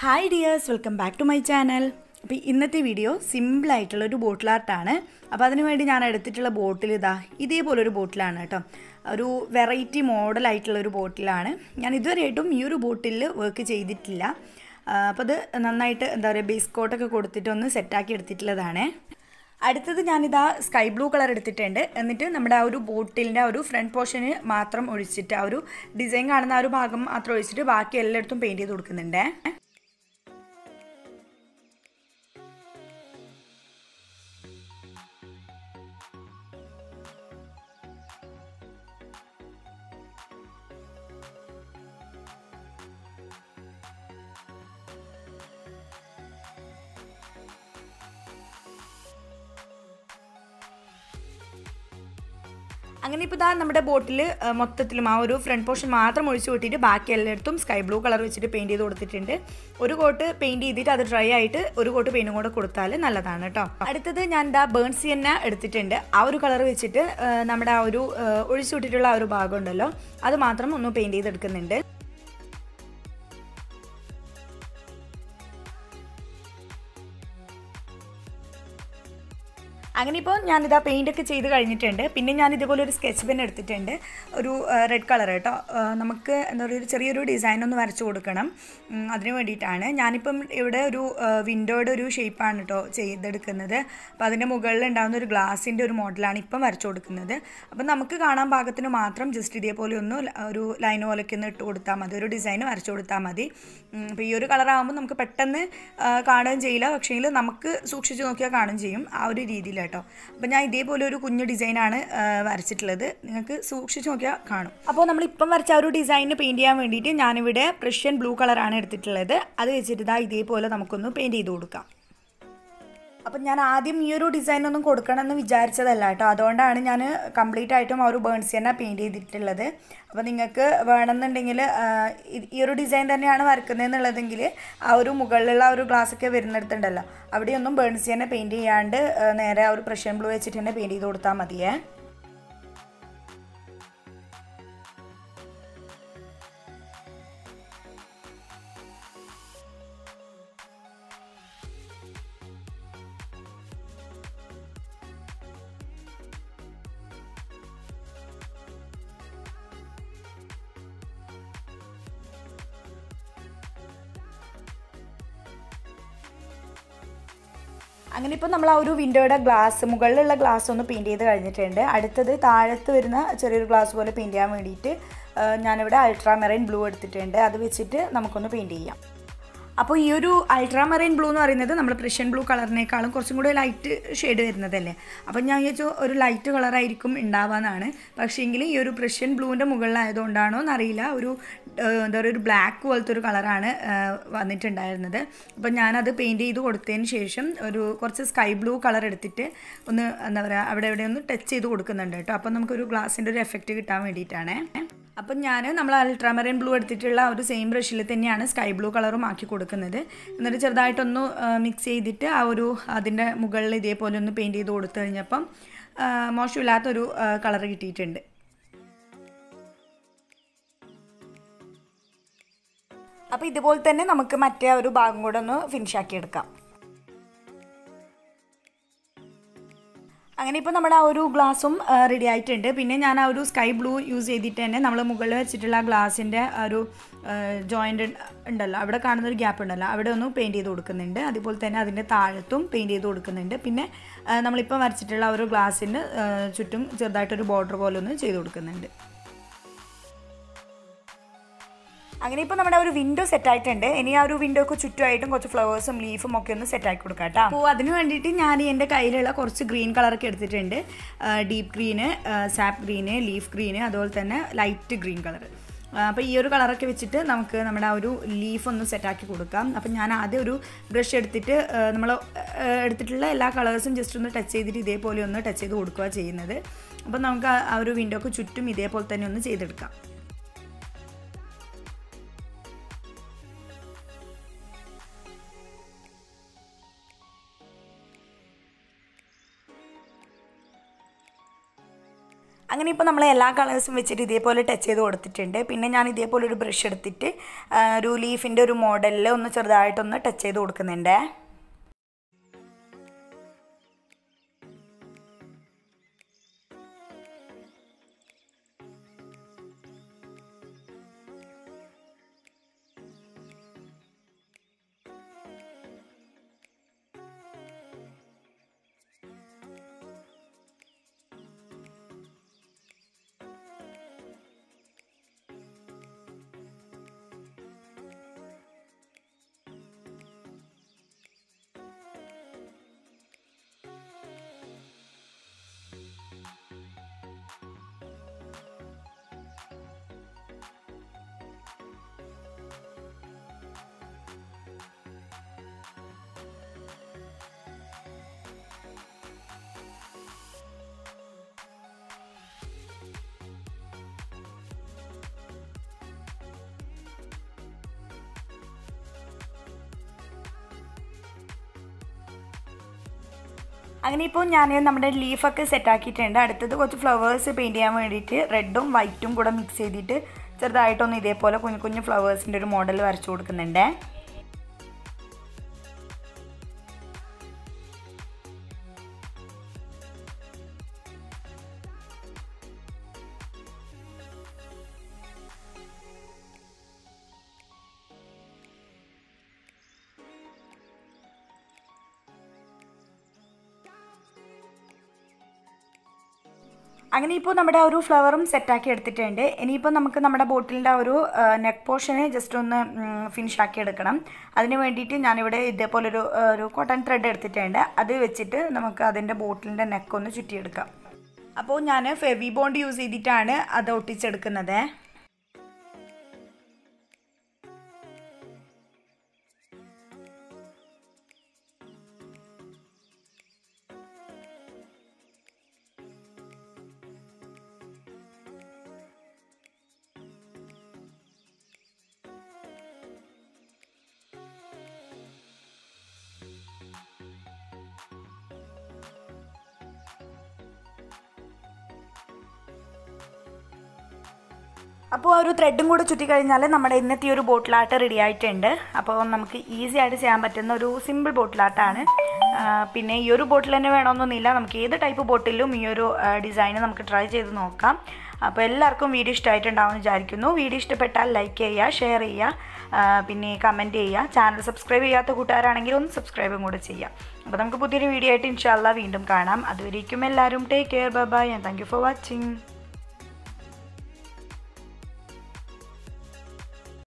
hi dears welcome back to my channel അപ്പോൾ ഇന്നത്തെ video സിമ്പിളായിട്ടുള്ള ഒരു ബോട്ടിൽ ആർട്ടാണ് അപ്പോൾ അതിനു വേണ്ടി ഞാൻ എടുത്തിട്ടുള്ള ബോട്ടിൽ ഇതാ ഇതേപോലൊരു ബോട്ടിലാണ് കേട്ടോ ഒരു വെറൈറ്റി മോഡലായിട്ടുള്ള ഒരു ബോട്ടിലാണ് ഞാൻ ഇതുവരെയായിട്ടും ഈ ഒരു ബോട്ടിൽ വർക്ക് ചെയ്തിട്ടില്ല അപ്പോൾ അത് നന്നായിട്ട് എന്താ പറയുക ബേസ് കോട്ടൊക്കെ കൊടുത്തിട്ട് ഒന്ന് സെറ്റാക്കി എടുത്തിട്ടുള്ളതാണ് അടുത്തത് ഞാനിതാ സ്കൈ ബ്ലൂ കളർ എടുത്തിട്ടുണ്ട് എന്നിട്ട് നമ്മുടെ ആ ഒരു ബോട്ടിലിൻ്റെ ആ ഒരു ഫ്രണ്ട് പോർഷന് മാത്രം ഒഴിച്ചിട്ട് ആ ഒരു ഡിസൈൻ കാണുന്ന ആ ഒരു ഭാഗം മാത്രം ഒഴിച്ചിട്ട് ബാക്കി എല്ലായിടത്തും പെയിൻറ്റ് ചെയ്ത് കൊടുക്കുന്നുണ്ട് അങ്ങനെ ഇപ്പോൾ ഇതാ നമ്മുടെ ബോട്ടിൽ മൊത്തത്തിലും ആ ഒരു ഫ്രണ്ട് പോർഷൻ മാത്രം ഒഴിച്ചു കൂട്ടിയിട്ട് ബാക്കി എല്ലായിടത്തും സ്കൈ ബ്ലൂ കളർ വെച്ചിട്ട് പെയിൻറ്റ് ചെയ്ത് കൊടുത്തിട്ടുണ്ട് ഒരു കോട്ട് പെയിൻറ്റ് ചെയ്തിട്ട് അത് ഡ്രൈ ആയിട്ട് ഒരു കോട്ട് പെയിൻറ്റും കൂടെ കൊടുത്താൽ നല്ലതാണ് കേട്ടോ അടുത്തത് ഞാൻ ഇതാ ബേൺസി തന്നെ എടുത്തിട്ടുണ്ട് ആ ഒരു കളർ വെച്ചിട്ട് നമ്മുടെ ആ ഒരു ഒഴിച്ചു വിട്ടിട്ടുള്ള ആ ഒരു ഭാഗം ഉണ്ടല്ലോ അത് മാത്രം ഒന്ന് പെയിൻറ്റ് ചെയ്തെടുക്കുന്നുണ്ട് അങ്ങനെ ഇപ്പോൾ ഞാനിതാ പെയിൻ്റൊക്കെ ചെയ്ത് കഴിഞ്ഞിട്ടുണ്ട് പിന്നെ ഞാൻ ഇതുപോലെ ഒരു സ്കെച്ച് പെൻ എടുത്തിട്ടുണ്ട് ഒരു റെഡ് കളർ കേട്ടോ നമുക്ക് എന്താ പറയുക ഒരു ചെറിയൊരു ഡിസൈൻ ഒന്ന് വരച്ചു കൊടുക്കണം അതിന് വേണ്ടിയിട്ടാണ് ഞാനിപ്പം ഇവിടെ ഒരു വിൻഡോയുടെ ഒരു ഷേപ്പാണ് കേട്ടോ ചെയ്തെടുക്കുന്നത് അപ്പോൾ അതിൻ്റെ മുകളിൽ ഉണ്ടാകുന്ന ഒരു ഗ്ലാസിൻ്റെ ഒരു മോഡലാണ് ഇപ്പം വരച്ചു കൊടുക്കുന്നത് അപ്പം നമുക്ക് കാണാൻ പാകത്തിന് മാത്രം ജസ്റ്റ് ഇതേപോലെ ഒന്ന് ഒരു ലൈൻ പോലെയൊക്കെ ഒന്ന് ഇട്ട് കൊടുത്താൽ മതി ഒരു ഡിസൈൻ വരച്ചു കൊടുത്താൽ മതി അപ്പോൾ ഈ ഒരു കളറാകുമ്പോൾ നമുക്ക് പെട്ടെന്ന് കാണുകയും ചെയ്യില്ല പക്ഷേങ്കിൽ നമുക്ക് സൂക്ഷിച്ച് നോക്കിയാൽ കാണുകയും ചെയ്യും ആ ഒരു രീതിയിൽ കേട്ടോ അപ്പോൾ ഞാൻ ഇതേപോലെ ഒരു കുഞ്ഞു ഡിസൈനാണ് വരച്ചിട്ടുള്ളത് നിങ്ങൾക്ക് സൂക്ഷിച്ച് നോക്കിയാൽ കാണും അപ്പോൾ നമ്മൾ ഇപ്പം വരച്ച ആ ഒരു ഡിസൈന് പെയിൻറ്റ് ചെയ്യാൻ വേണ്ടിയിട്ട് ഞാനിവിടെ പ്രഷ്യൻ ബ്ലൂ കളറാണ് എടുത്തിട്ടുള്ളത് അത് വെച്ചിട്ട് ഇതാ ഇതേപോലെ നമുക്കൊന്ന് പെയിൻറ്റ് ചെയ്ത് കൊടുക്കാം അപ്പം ഞാൻ ആദ്യം ഈ ഒരു ഡിസൈൻ ഒന്നും കൊടുക്കണമെന്ന് വിചാരിച്ചതല്ല കേട്ടോ അതുകൊണ്ടാണ് ഞാൻ കംപ്ലീറ്റ് ആയിട്ടും ആ ഒരു ബേൺസ് തന്നെ പെയിൻറ്റ് ചെയ്തിട്ടുള്ളത് അപ്പോൾ നിങ്ങൾക്ക് വേണമെന്നുണ്ടെങ്കിൽ ഈ ഒരു ഡിസൈൻ തന്നെയാണ് വരക്കുന്നതെന്നുള്ളതെങ്കിൽ ആ ഒരു മുകളിലുള്ള ആ ഒരു ഗ്ലാസ് ഒക്കെ വരുന്നിടത്തുണ്ടല്ലോ അവിടെയൊന്നും ബേൺസ് തന്നെ പെയിൻറ്റ് ചെയ്യാണ്ട് നേരെ ആ ഒരു പ്രഷ്യൻ ബ്ലൂ വെച്ചിട്ട് തന്നെ പെയിൻറ്റ് ചെയ്ത് കൊടുത്താൽ മതിയേ അങ്ങനെ ഇപ്പോൾ നമ്മൾ ആ ഒരു വിൻഡോയുടെ ഗ്ലാസ് മുകളിലുള്ള ഗ്ലാസ് ഒന്ന് പെയിൻറ്റ് ചെയ്ത് കഴിഞ്ഞിട്ടുണ്ട് അടുത്തത് താഴത്ത് വരുന്ന ചെറിയൊരു ഗ്ലാസ് പോലെ പെയിൻറ്റ് ചെയ്യാൻ വേണ്ടിയിട്ട് ഞാനിവിടെ അൾട്രാ മെറൈൻ ബ്ലൂ എടുത്തിട്ടുണ്ട് അത് വെച്ചിട്ട് നമുക്കൊന്ന് പെയിൻറ്റ് ചെയ്യാം അപ്പോൾ ഈ ഒരു അൾട്രാമറൈൻ ബ്ലൂ എന്ന് പറയുന്നത് നമ്മൾ പ്രഷ്യൻ ബ്ലൂ കളറിനേക്കാളും കുറച്ചും കൂടി ലൈറ്റ് ഷെയ്ഡ് വരുന്നതല്ലേ അപ്പം ഞാൻ വിചാരിച്ചു ഒരു ലൈറ്റ് കളറായിരിക്കും ഉണ്ടാവാന്നാണ് പക്ഷേങ്കിൽ ഈ ഒരു പ്രഷ്യൻ ബ്ലൂവിൻ്റെ മുകളിലായതുകൊണ്ടാണോ എന്നറിയില്ല ഒരു എന്താ പറയുക ഒരു ബ്ലാക്ക് പോലത്തെ ഒരു കളറാണ് വന്നിട്ടുണ്ടായിരുന്നത് അപ്പം ഞാനത് പെയിൻറ്റ് ചെയ്ത് കൊടുത്തതിന് ശേഷം ഒരു കുറച്ച് സ്കൈ ബ്ലൂ കളർ എടുത്തിട്ട് ഒന്ന് എന്താ പറയുക അവിടെ എവിടെ ഒന്ന് ടച്ച് ചെയ്ത് കൊടുക്കുന്നുണ്ട് കേട്ടോ അപ്പം നമുക്കൊരു ഗ്ലാസിൻ്റെ ഒരു എഫക്റ്റ് കിട്ടാൻ വേണ്ടിയിട്ടാണ് അപ്പം ഞാൻ നമ്മൾ അൾട്രാമറൈൻ ബ്ലൂ എടുത്തിട്ടുള്ള ഒരു സെയിം ബ്രഷിൽ തന്നെയാണ് സ്കൈ ബ്ലൂ കളറും ആക്കി കൊടുക്കുന്നത് എന്നിട്ട് ചെറുതായിട്ടൊന്ന് മിക്സ് ചെയ്തിട്ട് ആ ഒരു അതിൻ്റെ മുകളിൽ ഇതേപോലെ ഒന്ന് പെയിൻറ്റ് ചെയ്ത് കൊടുത്തു കഴിഞ്ഞപ്പം മോശമില്ലാത്തൊരു കളർ കിട്ടിയിട്ടുണ്ട് അപ്പോൾ ഇതുപോലെ തന്നെ നമുക്ക് മറ്റേ ഒരു ഭാഗം കൂടെ ഒന്ന് ഫിനിഷ് ആക്കി എടുക്കാം അങ്ങനെ ഇപ്പോൾ നമ്മുടെ ആ ഒരു ഗ്ലാസും റെഡി ആയിട്ടുണ്ട് പിന്നെ ഞാൻ ആ ഒരു സ്കൈ ബ്ലൂ യൂസ് ചെയ്തിട്ട് തന്നെ നമ്മൾ മുകളിൽ വെച്ചിട്ടുള്ള ആ ഗ്ലാസിൻ്റെ ഒരു ജോയിൻ്റ് ഉണ്ടല്ലോ അവിടെ കാണുന്ന ഒരു ഗ്യാപ്പ് ഉണ്ടല്ലോ അവിടെ ഒന്ന് പെയിൻറ്റ് ചെയ്ത് കൊടുക്കുന്നുണ്ട് അതുപോലെ തന്നെ അതിൻ്റെ താഴത്തും പെയിൻറ്റ് ചെയ്ത് കൊടുക്കുന്നുണ്ട് പിന്നെ നമ്മളിപ്പോൾ വരച്ചിട്ടുള്ള ആ ഒരു ഗ്ലാസിൻ്റെ ചുറ്റും ചെറുതായിട്ടൊരു ബോർഡർ പോലെ ഒന്ന് ചെയ്ത് കൊടുക്കുന്നുണ്ട് അങ്ങനെ ഇപ്പോൾ നമ്മുടെ ഒരു വിൻഡോ സെറ്റ് ആയിട്ടുണ്ട് ഇനി ആ ഒരു വിൻഡോക്ക് ചുറ്റുമായിട്ടും കുറച്ച് ഫ്ലവേഴ്സും ലീഫും ഒക്കെ ഒന്ന് സെറ്റ് ആക്കി കൊടുക്കാം കേട്ടോ അപ്പോൾ അതിന് വേണ്ടിയിട്ട് ഞാൻ എൻ്റെ കയ്യിലുള്ള കുറച്ച് ഗ്രീൻ കളറൊക്കെ എടുത്തിട്ടുണ്ട് deep green sap green leaf green അതുപോലെ തന്നെ ലൈറ്റ് ഗ്രീൻ കളർ അപ്പോൾ ഈ ഒരു കളറൊക്കെ വെച്ചിട്ട് നമുക്ക് നമ്മുടെ ആ ഒരു ലീഫ് ഒന്ന് സെറ്റാക്കി കൊടുക്കാം അപ്പം ഞാൻ ആദ്യം ഒരു ബ്രഷ് എടുത്തിട്ട് നമ്മൾ എടുത്തിട്ടുള്ള എല്ലാ കളേഴ്സും ജസ്റ്റ് ഒന്ന് ടച്ച് ചെയ്തിട്ട് ഇതേപോലെ ഒന്ന് ടച്ച് ചെയ്ത് കൊടുക്കുക ചെയ്യുന്നത് അപ്പം നമുക്ക് ആ ഒരു വിൻഡോക്ക് ചുറ്റും ഇതേപോലെ തന്നെ ഒന്ന് ചെയ്തെടുക്കാം അങ്ങനെ ഇപ്പോൾ നമ്മൾ എല്ലാ കളേഴ്സും വെച്ചിട്ട് ഇതേപോലെ ടച്ച് ചെയ്ത് കൊടുത്തിട്ടുണ്ട് പിന്നെ ഞാൻ ഇതേപോലെ ഒരു ബ്രഷ് എടുത്തിട്ട് ആ, ഒരു ലീഫിൻ്റെ ഒരു മോഡലിൽ ഒന്ന് ചെറുതായിട്ടൊന്ന് ടച്ച് ചെയ്ത് കൊടുക്കുന്നുണ്ട് അങ്ങനെ ഇപ്പോൾ ഞാൻ നമ്മുടെ ലീഫൊക്കെ സെറ്റാക്കിയിട്ടുണ്ട് അടുത്തത് കുറച്ച് ഫ്ലവേഴ്സ് പെയിൻറ് ചെയ്യാൻ വേണ്ടിയിട്ട് റെഡും വൈറ്റും കൂടെ മിക്സ് ചെയ്തിട്ട് ചെറുതായിട്ടൊന്ന് ഇതേപോലെ കുഞ്ഞു കുഞ്ഞു ഫ്ലവേഴ്സിൻ്റെ ഒരു മോഡൽ വരച്ചു കൊടുക്കുന്നുണ്ട് അങ്ങനെ ഇപ്പോൾ നമ്മുടെ ആ ഒരു ഫ്ലവറും സെറ്റാക്കി എടുത്തിട്ടുണ്ട് ഇനിയിപ്പോൾ നമുക്ക് നമ്മുടെ ബോട്ടിലിൻ്റെ ആ ഒരു നെക്ക് പോർഷനെ ജസ്റ്റ് ഒന്ന് ഫിനിഷ് ആക്കി എടുക്കണം അതിന് വേണ്ടിയിട്ട് ഞാനിവിടെ ഇതേപോലൊരു ആ, ഒരു കോട്ടൺ ത്രെഡ് എടുത്തിട്ടുണ്ട് അത് വെച്ചിട്ട് നമുക്ക് അതിൻ്റെ ബോട്ടിലിൻ്റെ നെക്ക് ഒന്ന് ചുറ്റിയെടുക്കാം അപ്പോൾ ഞാൻ ഫെവി ബോണ്ട് യൂസ് ചെയ്തിട്ടാണ് അത് ഒട്ടിച്ചെടുക്കുന്നത് അപ്പോൾ ആ ഒരു ത്രെഡും കൂടെ ചുറ്റി കഴിഞ്ഞാൽ നമ്മുടെ ഇന്നത്തെ ഈ ഒരു ബോട്ടിലാട്ട് റെഡി ആയിട്ടുണ്ട് അപ്പോൾ നമുക്ക് ഈസി ആയിട്ട് ചെയ്യാൻ പറ്റുന്ന ഒരു സിമ്പിൾ ബോട്ടിലാട്ടാണ് ആ, പിന്നെ ഈ ഒരു ബോട്ടിൽ തന്നെ വേണമെന്നൊന്നുമില്ല നമുക്ക് ഏത് ടൈപ്പ് ബോട്ടിലും ഈ ഒരു ഡിസൈൻ നമുക്ക് ട്രൈ ചെയ്ത് നോക്കാം അപ്പോൾ എല്ലാവർക്കും വീഡിയോ ഇഷ്ടമായിട്ടുണ്ടാവും എന്ന് വിചാരിക്കുന്നു വീഡിയോ ഇഷ്ടപ്പെട്ടാൽ ലൈക്ക് ചെയ്യുക ഷെയർ ചെയ്യുക ആ, പിന്നെ കമൻറ്റ് ചെയ്യുക ചാനൽ സബ്സ്ക്രൈബ് ചെയ്യാത്ത കൂട്ടുകാരാണെങ്കിൽ ഒന്ന് സബ്സ്ക്രൈബും കൂടെ ചെയ്യാം അപ്പോൾ നമുക്ക് പുതിയൊരു വീഡിയോ ആയിട്ട് ഇൻഷാല്ല വീണ്ടും കാണാം അതുവരേക്കും എല്ലാവരും take care bye bye and thank you for watching